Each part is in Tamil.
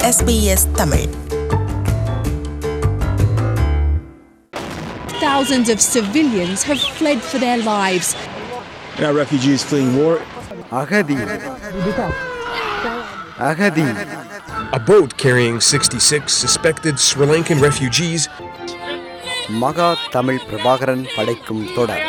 SBS Tamil Thousands of civilians have fled for their lives. Now refugees fleeing war. அகதி அகதி A boat carrying 66 suspected Sri Lankan refugees மகா தமிழ் பிரபாகரன் படைக்கும் தொடர்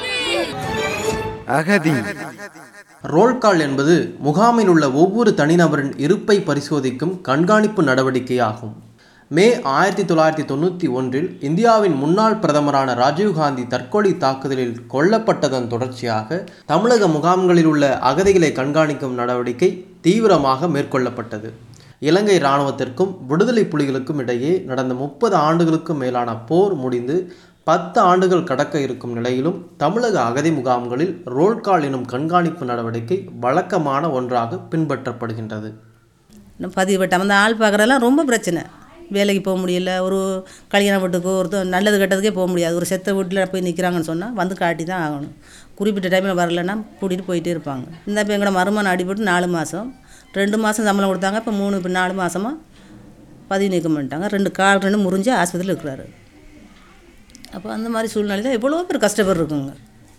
அகதி ரோல் கால் என்பது முகாமில் உள்ள ஒவ்வொரு தனிநபரின் இருப்பை பரிசோதிக்கும் கண்காணிப்பு நடவடிக்கையாகும் மே ஆயிரத்தி தொள்ளாயிரத்தி தொண்ணூற்றி ஒன்றில் இந்தியாவின் முன்னாள் பிரதமரான ராஜீவ்காந்தி தற்கொலை தாக்குதலில் கொல்லப்பட்டதன் தொடர்ச்சியாக தமிழக முகாம்களில் உள்ள அகதிகளை கண்காணிக்கும் நடவடிக்கை தீவிரமாக மேற்கொள்ளப்பட்டது இலங்கை இராணுவத்திற்கும் விடுதலை புலிகளுக்கும் இடையே நடந்த முப்பது ஆண்டுகளுக்கும் மேலான போர் முடிந்து பத்து ஆண்டுகள் கடக்க இருக்கும் நிலையிலும் தமிழக அகதி முகாம்களில் ரோல் கால் எனும் கண்காணிப்பு நடவடிக்கை வழக்கமான ஒன்றாக பின்பற்றப்படுகின்றது இன்னும் பதிவு பட்டம் அந்த ஆள் பார்க்குறதெல்லாம் ரொம்ப பிரச்சனை வேலைக்கு போக முடியல ஒரு கல்யாண வீட்டுக்கு ஒருத்தர் நல்லது கெட்டதுக்கே போக முடியாது ஒரு செத்த வீட்டில் போய் நிற்கிறாங்கன்னு சொன்னால் வந்து காட்டி தான் ஆகணும் குறிப்பிட்ட டைமில் வரலைன்னா கூட்டிகிட்டு போயிட்டே இருப்பாங்க இந்த இப்போ எங்களோட மருமகன் அடிபட்டு நாலு மாதம் ரெண்டு மாதம் சம்பளம் கொடுத்தாங்க இப்போ மூணு இப்போ நாலு மாதமாக பதிவு நீக்கம் பண்ணிட்டாங்க ரெண்டு கால் ரெண்டு முறிஞ்சு ஆஸ்பத்திரியில் இருக்கிறாரு அப்போ அந்த மாதிரி சூழ்நிலையில் எவ்வளோ பேர் கஷ்டப்படுறோங்க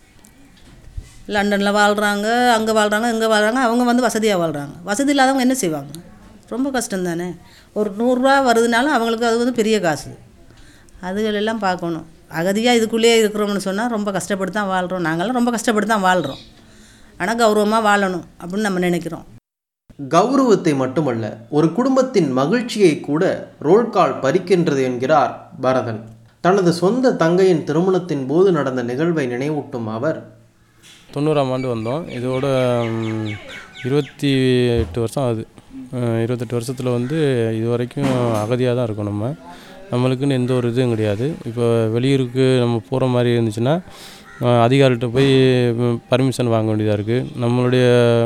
லண்டனில் வாழ்கிறாங்க அங்கே வாழ்கிறாங்க இங்கே வாழ்கிறாங்க அவங்க வந்து வசதியாக வாழ்கிறாங்க வசதி இல்லாதவங்க என்ன செய்வாங்க ரொம்ப கஷ்டம் தானே ஒரு நூறுரூவா வருதுனாலும் அவங்களுக்கு அது வந்து பெரிய காசு அதுகளெல்லாம் பார்க்கணும் அகதியாக இதுக்குள்ளேயே இருக்கிறோம்னு சொன்னால் ரொம்ப கஷ்டப்பட்டு தான் வாழ்கிறோம் நாங்களாம் ரொம்ப கஷ்டப்பட்டு தான் வாழ்கிறோம் ஆனால் கௌரவமாக வாழணும் அப்படின்னு நம்ம நினைக்கிறோம் கௌரவத்தை மட்டுமல்ல ஒரு குடும்பத்தின் மகிழ்ச்சியை கூட ரோல் கால் பறிக்கின்றது என்கிறார் பரதன் தனது சொந்த தங்கையின் திருமணத்தின் போது நடந்த நிகழ்வை நினைவூட்டும் அவர் தொண்ணூறாம் ஆண்டு வந்தோம் இதோட ம், இருபத்தி எட்டு வருஷம் ஆகுது அஹ், இருபத்தெட்டு வருஷத்தில் வந்து இது வரைக்கும் அகதியாக தான் இருக்கோம் நம்ம நம்மளுக்குன்னு எந்த ஒரு இதுவும் கிடையாது இப்போ வெளியூருக்கு நம்ம போகிற மாதிரி இருந்துச்சுன்னா அஹ், அதிகாரிகிட்ட போய் பர்மிஷன் வாங்க வேண்டியதாக இருக்குது நம்மளுடைய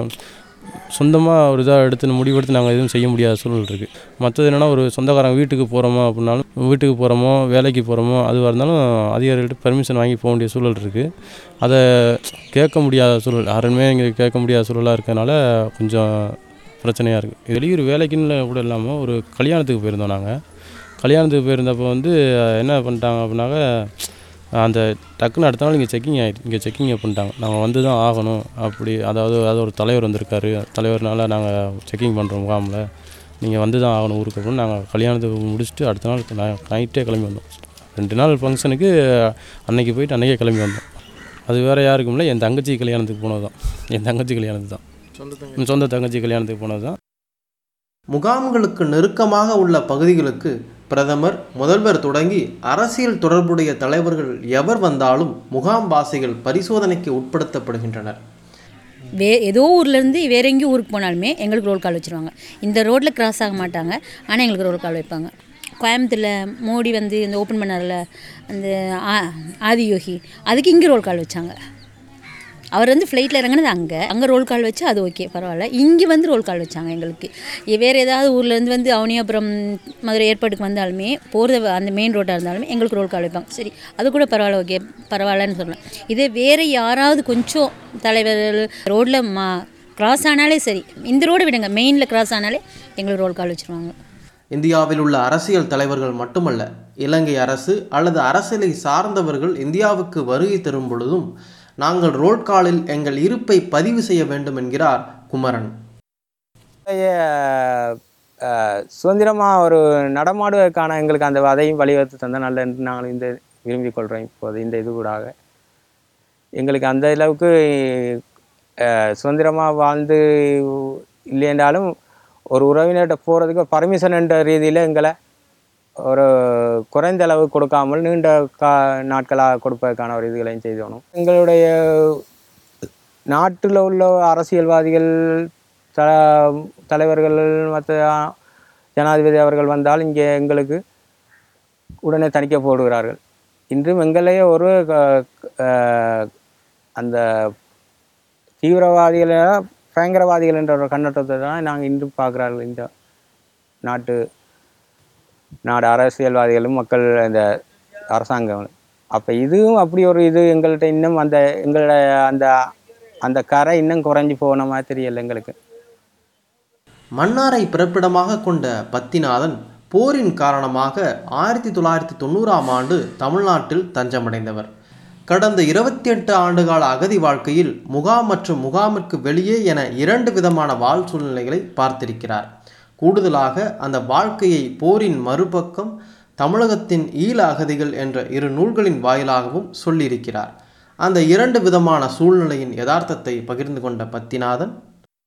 சொந்தமாக ஒரு இதாக எடுத்து முடிவெடுத்து நாங்கள் எதுவும் செய்ய முடியாத சூழல் இருக்குது மற்றது என்னென்னா ஒரு சொந்தக்காரங்க வீட்டுக்கு போகிறோமோ அப்படின்னாலும் வீட்டுக்கு போகிறோமோ வேலைக்கு போகிறோமோ அதுவாக இருந்தாலும் அதிகாரிகிட்ட பெர்மிஷன் வாங்கி போக வேண்டிய சூழல் இருக்குது அதை கேட்க முடியாத சூழல் யாருமே இங்கே கேட்க முடியாத சூழலாக இருக்கறனால கொஞ்சம் பிரச்சனையாக இருக்குது வெளியூர் வேலைக்குன்னு கூட இல்லாமல் ஒரு கல்யாணத்துக்கு போயிருந்தோம் நாங்கள் கல்யாணத்துக்கு போயிருந்தப்போ வந்து என்ன பண்ணிட்டாங்க அப்படின்னாக்க அந்த டக்குன்னு அடுத்த நாள் இங்கே செக்கிங் ஆகிட்டு இங்கே செக்கிங் பண்ணிட்டாங்க நாங்கள் வந்து தான் ஆகணும் அப்படி அதாவது அது ஒரு தலைவர் வந்திருக்காரு தலைவர்னால நாங்கள் செக்கிங் பண்ணுறோம் முகாமில் நீங்கள் வந்து தான் ஆகணும் ஊருக்கு அப்படின்னு நாங்கள் கல்யாணத்துக்கு முடிச்சுட்டு அடுத்த நாள் நை- நைட்டே கிளம்பி வந்தோம் ரெண்டு நாள் ஃபங்க்ஷனுக்கு அன்னைக்கு போயிட்டு அன்றைக்கே கிளம்பி வந்தோம் அது வேறு யாருக்கும் இல்லை என் தங்கச்சி கல்யாணத்துக்கு போனது தான் என் தங்கச்சி கல்யாணத்துக்கு தான் என் சொந்த தங்கச்சி கல்யாணத்துக்கு போனது தான் முகாம்களுக்கு நெருக்கமாக உள்ள பகுதிகளுக்கு பிரதமர் முதல்வர் தொடங்கி அரசியல் தொடர்புடைய தலைவர்கள் எவர் வந்தாலும் முகாம்வாசிகள் பரிசோதனைக்கு உட்படுத்தப்படுகின்றனர் வே ஏதோ ஊர்லேருந்து வேற எங்கேயும் ஊருக்கு போனாலுமே எங்களுக்கு ரோல் கால் வச்சுருவாங்க இந்த ரோட்டில் கிராஸ் ஆக மாட்டாங்க ஆனால் எங்களுக்கு ரோல் கால் வைப்பாங்க கோயம்புத்தூரில் மோடி வந்து இந்த ஓப்பன் பண்ணார்ல அந்த ஆ- ஆதியோகி அதுக்கு இங்கே ரோல் கால் வச்சாங்க அவர் வந்து ஃப்ளைட்டில் இறங்குனது அங்கே அங்கே ரோல் கால் வச்சு அது ஓகே பரவாயில்ல இங்கே வந்து ரோல் கால் வச்சாங்க எங்களுக்கு இ- வேறு ஏதாவது ஊர்லேருந்து வந்து அவனியாபுரம் மதுரை ஏற்பாட்டுக்கு வந்தாலுமே போகிறது அந்த மெயின் ரோட்டாக இருந்தாலுமே எங்களுக்கு ரோல் கால் வைப்பாங்க சரி அது கூட பரவாயில்ல ஓகே பரவாயில்லன்னு சொல்லலாம் இதே வேறு யாராவது கொஞ்சம் தலைவர் ரோட்டில் மா கிராஸ் ஆனாலே சரி இந்த ரோடு விடுங்க மெயினில் கிராஸ் ஆனாலே எங்களுக்கு ரோல் கால் வச்சுருவாங்க இந்தியாவில் உள்ள அரசியல் தலைவர்கள் மட்டுமல்ல இலங்கை அரசு அல்லது அரசியலை சார்ந்தவர்கள் இந்தியாவுக்கு வருகை தரும் பொழுதும் நாங்கள் ரோல் காலில் எங்கள் இருப்பை பதிவு செய்ய வேண்டும் என்கிறார் குமரன் சுதந்திரமாக ஒரு நடமாடுவதற்கான எங்களுக்கு அந்த அதையும் வழிவகுத்து தந்தால் நல்ல என்று நாங்கள் இந்த விரும்பிக் கொள்கிறோம் இப்போது இந்த இது கூடாக எங்களுக்கு அந்த அளவுக்கு சுதந்திரமாக வாழ்ந்து இல்லை என்றாலும் ஒரு உறவினர்கிட்ட போகிறதுக்கு பர்மிஷன் என்ற ரீதியில் எங்களை ஒரு குறைந்த அளவு கொடுக்காமல் நீண்ட கா நாட்களாக கொடுப்பதற்கான ஒரு இதுகளையும் செய்தோணும் எங்களுடைய நாட்டில் உள்ள அரசியல்வாதிகள் த தலைவர்கள் மற்ற ஜனாதிபதி அவர்கள் வந்தால் இங்கே எங்களுக்கு உடனே தணிக்கை போடுகிறார்கள் இன்றும் எங்களையே ஒரு க- அஹ், அந்த தீவிரவாதிகளை பயங்கரவாதிகள் என்ற ஒரு கண்ணோட்டத்தை தான் நாங்கள் இன்றும் பார்க்குறார்கள் இந்த நாட்டு நாடு அரசியல்வாதிகளும் மக்கள் இந்த அரசாங்கம் அப்போ இதுவும் அப்படி ஒரு இது எங்கள்கிட்ட இன்னும் அந்த எங்களோட அந்த அந்த கரை இன்னும் குறைஞ்சி போன மாதிரி தெரியல எங்களுக்கு மன்னாரை பிறப்பிடமாக கொண்ட பத்திநாதன் போரின் காரணமாக ஆயிரத்தி தொள்ளாயிரத்தி தொண்ணூறாம் ஆண்டு தமிழ்நாட்டில் தஞ்சமடைந்தவர் கடந்த இருபத்தி எட்டு ஆண்டுகால அகதி வாழ்க்கையில் முகாம் மற்றும் முகாமிற்கு வெளியே என இரண்டு விதமான வாழ் சூழ்நிலைகளை பார்த்திருக்கிறார் கூடுதலாக அந்த வாழ்க்கையை போரின் மறுபக்கம் தமிழகத்தின் ஈழ அகதிகள் என்ற இரு நூல்களின் வாயிலாகவும் சொல்லியிருக்கிறார் அந்த இரண்டு விதமான சூழ்நிலையின் யதார்த்தத்தை பகிர்ந்து கொண்ட பத்திநாதன்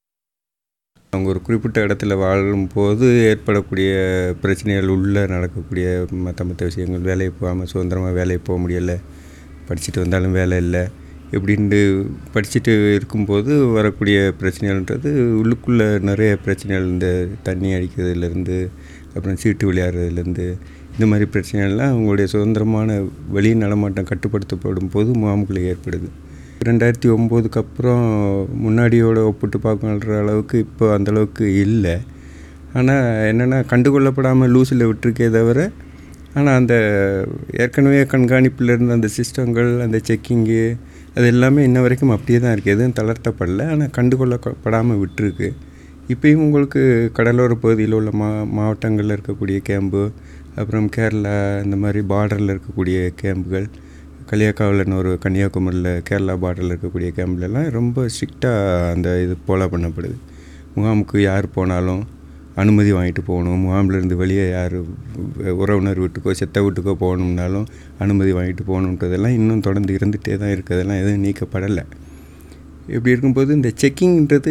அவங்க ஒரு குறிப்பிட்ட இடத்துல வாழும்போது ஏற்படக்கூடிய பிரச்சனைகள் உள்ளே நடக்கக்கூடிய மற்ற மற்ற விஷயங்கள் வேலைக்கு போகாமல் சுதந்திரமாக வேலைக்கு போக முடியலை படிச்சுட்டு வந்தாலும் வேலை இல்லை இப்படின்ட்டு படிச்சுட்டு இருக்கும்போது வரக்கூடிய பிரச்சனைகள்ன்றது உள்ளுக்குள்ளே நிறைய பிரச்சனைகள் இந்த தண்ணி அடிக்கிறதுலேருந்து அப்புறம் சீட்டு விளையாடுறதுலேருந்து இந்த மாதிரி பிரச்சனைகள்லாம் அவங்களுடைய சுதந்திரமான வெளி நடமாட்டம் கட்டுப்படுத்தப்படும் போது முகாமுக்குள்ளே ஏற்படுது ரெண்டாயிரத்தி ஒம்போதுக்கு அப்புறம் முன்னாடியோட ஒப்பிட்டு பார்க்கணுன்ற அளவுக்கு இப்போ அந்தளவுக்கு இல்லை ஆனால் என்னென்னா கண்டுகொள்ளப்படாமல் லூஸில் விட்டுருக்கே தவிர ஆனால் அந்த ஏற்கனவே கண்காணிப்பில் இருந்த அந்த சிஸ்டங்கள் அந்த செக்கிங்கு அது எல்லாமே இன்ன வரைக்கும் அப்படியே தான் இருக்குது எதுவும் தளர்த்தப்படல ஆனால் கண்டுகொள்ளப்படாமல் விட்டுருக்கு இப்பயும் உங்களுக்கு கடலோர பகுதியில் உள்ள மா மாவட்டங்களில் இருக்கக்கூடிய கேம்பு அப்புறம் கேரளா இந்த மாதிரி பார்டரில் இருக்கக்கூடிய கேம்புகள் களியாக்காவில்னு ஒரு கன்னியாகுமரியில் கேரளா பார்டரில் இருக்கக்கூடிய கேம்ப்லலாம் ரொம்ப ஸ்ட்ரிக்டாக அந்த இது ஃபாலோ பண்ணப்படுது முகாமுக்கு யார் போனாலும் அனுமதி வாங்கிட்டு போகணும் முகாம்லேருந்து வெளியே யார் உறவினர் வீட்டுக்கோ செத்த வீட்டுக்கோ போகணும்னாலும் அனுமதி வாங்கிட்டு போகணுன்றதெல்லாம் இன்னும் தொடர்ந்து இருந்துகிட்டே தான் இருக்கிறதெல்லாம் எதுவும் நீக்கப்படலை இப்படி இருக்கும்போது இந்த செக்கிங்ன்றது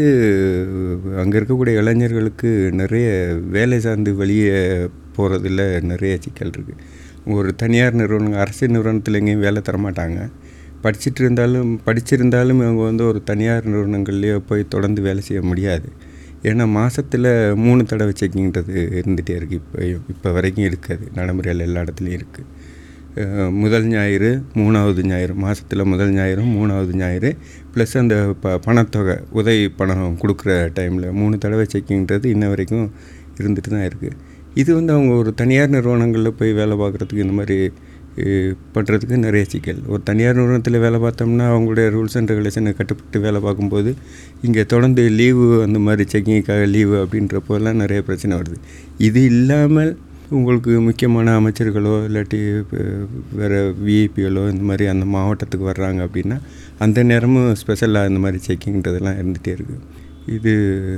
அங்கே இருக்கக்கூடிய இளைஞர்களுக்கு நிறைய வேலை சார்ந்து வெளியே போகிறதுல நிறைய சிக்கல் இருக்குது ஒரு தனியார் நிறுவனம் அரசு நிறுவனத்தில் எங்கேயும் வேலை தரமாட்டாங்க படிச்சுட்டு இருந்தாலும் படிச்சிருந்தாலும் இவங்க வந்து ஒரு தனியார் நிறுவனங்கள்லேயோ போய் தொடர்ந்து வேலை செய்ய முடியாது ஏன்னா மாதத்தில் மூணு தடவை செக்கிங்கிறது இருந்துகிட்டே இருக்குது இப்போ இப்போ வரைக்கும் இருக்காது நடைமுறையில் எல்லா இடத்துலையும் இருக்குது முதல் ஞாயிறு மூணாவது ஞாயிறு மாதத்தில் முதல் ஞாயிறும் மூணாவது ஞாயிறு ப்ளஸ் அந்த ப பணத்தொகை உதவி பணம் கொடுக்குற டைமில் மூணு தடவை செக்கிங்கிறது இன்ன வரைக்கும் இருந்துட்டு தான் இருக்குது இது வந்து அவங்க ஒரு தனியார் நிறுவனங்களில் போய் வேலை பார்க்குறதுக்கு இந்த மாதிரி பண்ணுறதுக்கு நிறைய சிக்கல் ஒரு தனியார் நிறுவனத்தில் வேலை பார்த்தோம்னா அவங்களுடைய ரூல்ஸ் அண்ட் ரெகுலேஷனை கட்டுப்பட்டு வேலை பார்க்கும்போது இங்கே தொடர்ந்து லீவு அந்த மாதிரி செக்கிங்காக லீவு அப்படின்றப்போலாம் நிறைய பிரச்சனை வருது இது இல்லாமல் உங்களுக்கு முக்கியமான அமைச்சர்களோ இல்லாட்டி வேறு விஐபிகளோ இந்த மாதிரி அந்த மாவட்டத்துக்கு வர்றாங்க அப்படின்னா அந்த நேரமும் ஸ்பெஷலாக இந்த மாதிரி செக்கிங்கிறதெல்லாம் இருந்துகிட்டே இருக்குது இது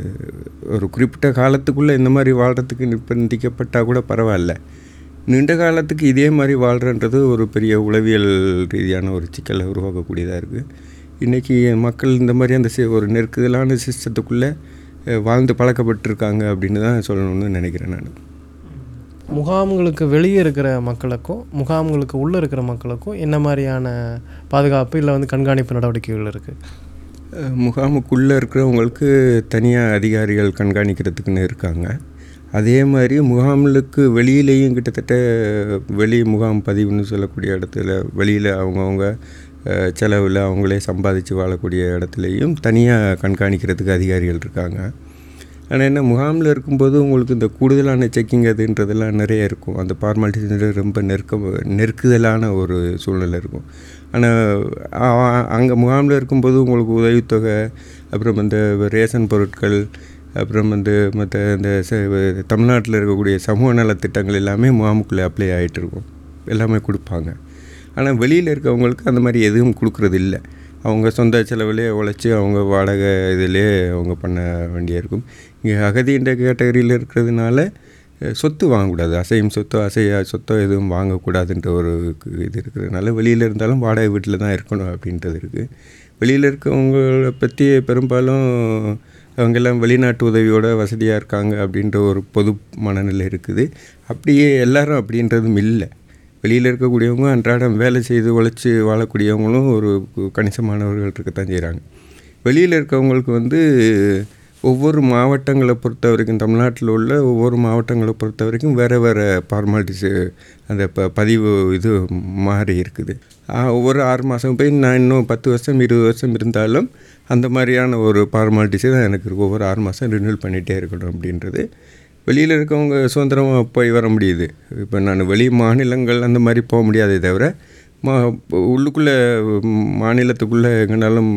ஒரு குறிப்பிட்ட காலத்துக்குள்ளே இந்த மாதிரி வாழ்கிறதுக்கு நிர்பந்திக்கப்பட்டால் கூட பரவாயில்ல நீண்ட காலத்துக்கு இதே மாதிரி வாழ்கிறன்றது ஒரு பெரிய உளவியல் ரீதியான ஒரு சிக்கலை உருவாக்கக்கூடியதாக இருக்குது இன்றைக்கி மக்கள் இந்த மாதிரி அந்த ஒரு நெருக்குதலான சிஸ்டத்துக்குள்ளே வாழ்ந்து பழக்கப்பட்டிருக்காங்க அப்படின்னு தான் சொல்லணும்னு நினைக்கிறேன் நான் முகாம்களுக்கு வெளியே இருக்கிற மக்களுக்கும் முகாம்களுக்கு உள்ளே இருக்கிற மக்களுக்கும் என்ன மாதிரியான பாதுகாப்பு இல்லை வந்து கண்காணிப்பு நடவடிக்கைகள் இருக்குது முகாமுக்குள்ளே இருக்கிறவங்களுக்கு தனியாக அதிகாரிகள் கண்காணிக்கிறதுக்குன்னு இருக்காங்க அதே மாதிரி முகாம்களுக்கு வெளியிலேயும் கிட்டத்தட்ட வெளி முகாம் பதிவுன்னு சொல்லக்கூடிய இடத்துல வெளியில் அவங்கவுங்க செலவில் அவங்களே சம்பாதிச்சு வாழக்கூடிய இடத்துலையும் தனியாக கண்காணிக்கிறதுக்கு அதிகாரிகள் இருக்காங்க ஆனால் என்ன முகாமில் இருக்கும்போது உங்களுக்கு இந்த கூடுதலான செக்கிங் அதுன்றதெல்லாம் நிறைய இருக்கும் அந்த ஃபார்மாலிட்டிஸ் ரொம்ப நெருக்க நெருக்குதலான ஒரு சூழ்நிலை இருக்கும் ஆனால் அங்கே முகாமில் இருக்கும்போது உங்களுக்கு உதவித்தொகை அப்புறம் இந்த ரேஷன் பொருட்கள் அப்புறம் வந்து மற்ற இந்த தமிழ்நாட்டில் இருக்கக்கூடிய சமூக நலத்திட்டங்கள் எல்லாமே முகாமுக்குள்ளே அப்ளை ஆகிட்டு இருக்கும் எல்லாமே கொடுப்பாங்க ஆனால் வெளியில் இருக்கவங்களுக்கு அந்த மாதிரி எதுவும் கொடுக்குறது இல்லை அவங்க சொந்த செலவிலே உழைச்சி அவங்க வாடகை இதிலே அவங்க பண்ண வேண்டியிருக்கும் இங்கே அகதின்ற கேட்டகரியில் இருக்கிறதுனால சொத்து வாங்கக்கூடாது அசையும் சொத்தோ அசையா சொத்தோ எதுவும் வாங்கக்கூடாதுன்ற ஒரு இது இருக்கிறதுனால வெளியில் இருந்தாலும் வாடகை வீட்டில் தான் இருக்கணும் அப்படின்றது இருக்குது வெளியில் இருக்கவங்களை பற்றி பெரும்பாலும் அவங்கெல்லாம் வெளிநாட்டு உதவியோட வசதியாக இருக்காங்க அப்படின்ற ஒரு பொது மனநிலை இருக்குது அப்படியே எல்லாரும் அப்படின்றதும் இல்லை வெளியில் இருக்கக்கூடியவங்க அன்றாடம் வேலை செய்து உழைச்சி வாழக்கூடியவங்களும் ஒரு கணிசமானவர்கள் இருக்கத்தான் செய்கிறாங்க வெளியில் இருக்கவங்களுக்கு வந்து ஒவ்வொரு மாவட்டங்களை பொறுத்த வரைக்கும் தமிழ்நாட்டில் உள்ள ஒவ்வொரு மாவட்டங்களை பொறுத்த வரைக்கும் வேறு வேறு ஃபார்மாலிட்டிஸு அந்த ப பதிவு இது மாறி இருக்குது ஒவ்வொரு ஆறு மாதம் போய் நான் இன்னும் பத்து வருஷம் இருபது வருஷம் இருந்தாலும் அந்த மாதிரியான ஒரு ஃபார்மாலிட்டிஸு தான் எனக்கு இருக்குது ஒவ்வொரு ஆறு மாதம் ரினியூல் பண்ணிகிட்டே இருக்கணும் அப்படின்றது வெளியில் இருக்கவங்க சுதந்திரமாக போய் வர முடியுது இப்போ நான் வெளி மாநிலங்கள் அந்த மாதிரி போக முடியாதே தவிர மா உள்ளுக்குள்ளே மாநிலத்துக்குள்ளே எங்கேனாலும்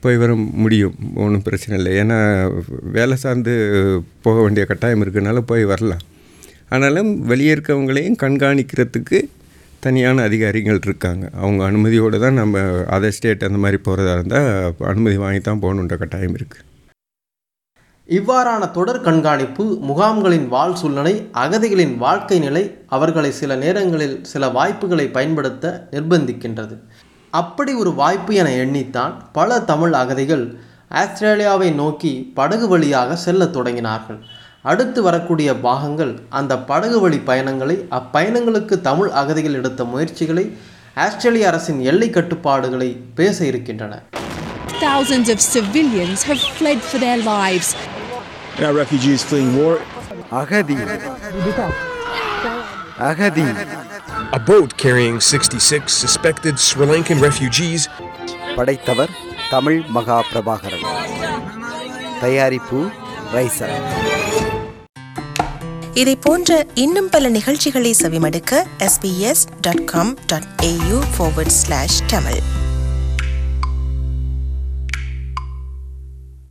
போய் வர முடியும் ஒன்றும் பிரச்சனை இல்லை ஏன்னா வேலை சார்ந்து போக வேண்டிய கட்டாயம் இருக்கனால போய் வரலாம் ஆனாலும் வெளியே இருக்கவங்களையும் கண்காணிக்கிறதுக்கு தனியான அதிகாரிகள் இருக்காங்க அவங்க அனுமதியோடு தான் நம்ம அதர் ஸ்டேட் அந்த மாதிரி போகிறதா இருந்தால் அனுமதி வாங்கி தான் போகணுன்ற கட்டாயம் இருக்குது இவ்வாறான தொடர் கண்காணிப்பு முகாம்களின் வாழ் சூழ்நிலை அகதிகளின் வாழ்க்கை நிலை அவர்களை சில நேரங்களில் சில வாய்ப்புகளை பயன்படுத்த நிர்பந்திக்கின்றது அப்படி ஒரு வாய்ப்பு என எண்ணித்தான் பல தமிழ் அகதிகள் ஆஸ்திரேலியாவை நோக்கி படகு வழியாக செல்லத் தொடங்கினார்கள் அடுத்து வரக்கூடிய பாகங்கள் அந்த படகு வழி பயணங்களை அப்பயணங்களுக்கு தமிழ் அகதிகள் எடுத்த முயற்சிகளை ஆஸ்திரேலிய அரசின் எல்லை கட்டுப்பாடுகளை பேச இருக்கின்றன Thousands of civilians have fled for their lives. Now refugees fleeing war. அகதி அகதி A boat carrying 66 suspected Sri Lankan refugees படைத்தவர் தமிழ் மகா பிரபாகரன் தயாரிப்பு ரைசர் இதை போன்ற இன்னும் பல நிகழ்ச்சிகளை செவிமடுக்க sbs.com.au forward slash tamil